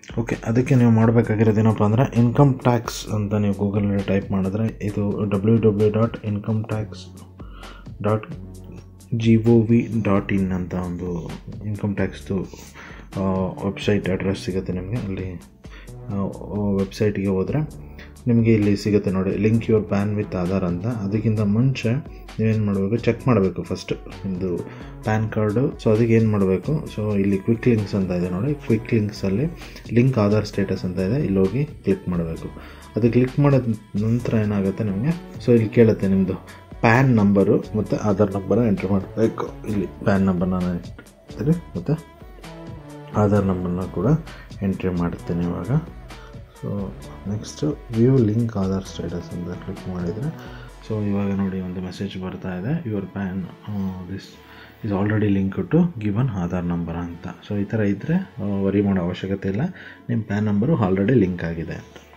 okay ಅದಕ್ಕೆ ನೀವು ಮಾಡಬೇಕಾಗಿರೋದು ಏನಪ್ಪ ಅಂದರೆ ಇನ್ಕಮ್ ಟ್ಯಾಕ್ಸ್ ಅಂತ ನೀವು ಗೂಗಲಲ್ಲಿ ಟೈಪ್ ಮಾಡಿದ್ರೆ ಇದು W W dot income tax dot G O V dot in ಅಂತ ಒಂದು ಇನ್ಕಮ್ ಟ್ಯಾಕ್ಸ್ದು ವೆಬ್ಸೈಟ್ ಅಡ್ರೆಸ್ ಸಿಗುತ್ತೆ ನಿಮಗೆ ಅಲ್ಲಿ ವೆಬ್ಸೈಟಿಗೆ ಹೋದರೆ ನಿಮಗೆ ಇಲ್ಲಿ ಸಿಗುತ್ತೆ ನೋಡಿ link your PAN with Aadhaar ಅಂತ ಅದಕ್ಕಿಂತ ಮುಂಚೆ ನೀವೇನು ಮಾಡಬೇಕು ಚೆಕ್ ಮಾಡಬೇಕು ಫಸ್ಟ್ ನಿಮ್ಮದು ಪ್ಯಾನ್ ಕಾರ್ಡು ಸೊ ಅದಕ್ಕೆ ಏನು ಮಾಡಬೇಕು ಸೊ ಇಲ್ಲಿ ಕ್ವಿಕ್ ಲಿಂಕ್ಸ್ ಅಂತ ಇದೆ ನೋಡಿ ಕ್ವಿಕ್ ಲಿಂಕ್ಸಲ್ಲಿ ಲಿಂಕ್ ಆಧಾರ್ ಸ್ಟೇಟಸ್ ಅಂತ ಇದೆ ಇಲ್ಲಿ ಹೋಗಿ ಕ್ಲಿಕ್ ಮಾಡಬೇಕು ಅದು ಕ್ಲಿಕ್ ಮಾಡಿದ ನಂತರ ಏನಾಗುತ್ತೆ ನಿಮಗೆ ಸೊ ಇಲ್ಲಿ ಕೇಳುತ್ತೆ ನಿಮ್ಮದು ಪ್ಯಾನ್ ನಂಬರು ಮತ್ತು ಆಧಾರ್ ನಂಬರ್ ಎಂಟ್ರಿ ಮಾಡಬೇಕು ಇಲ್ಲಿ ಪ್ಯಾನ್ ನಂಬರ್ನ ನಾನು ಇಡ್ತೀನಿ ಮತ್ತು ಆಧಾರ್ ನಂಬರ್ನ ಕೂಡ ಎಂಟ್ರಿ ಮಾಡ್ತೀನಿ ಇವಾಗ so next view link Aadhaar status ಅಂತ ಕ್ಲಿಕ್ ಮಾಡಿದರೆ ಸೊ ಇವಾಗ ನೋಡಿ ಒಂದು ಮೆಸೇಜ್ ಬರ್ತಾ ಇದೆ your PAN this is already link to given Aadhaar number ಅಂತ ಸೊ ಈ ಥರ ಇದ್ದರೆ ವರಿ ಮಾಡೋ ಅವಶ್ಯಕತೆ ಇಲ್ಲ ನಿಮ್ಮ ಪ್ಯಾನ್ ನಂಬರು ಆಲ್ರೆಡಿ ಲಿಂಕ್ ಆಗಿದೆ ಅಂತ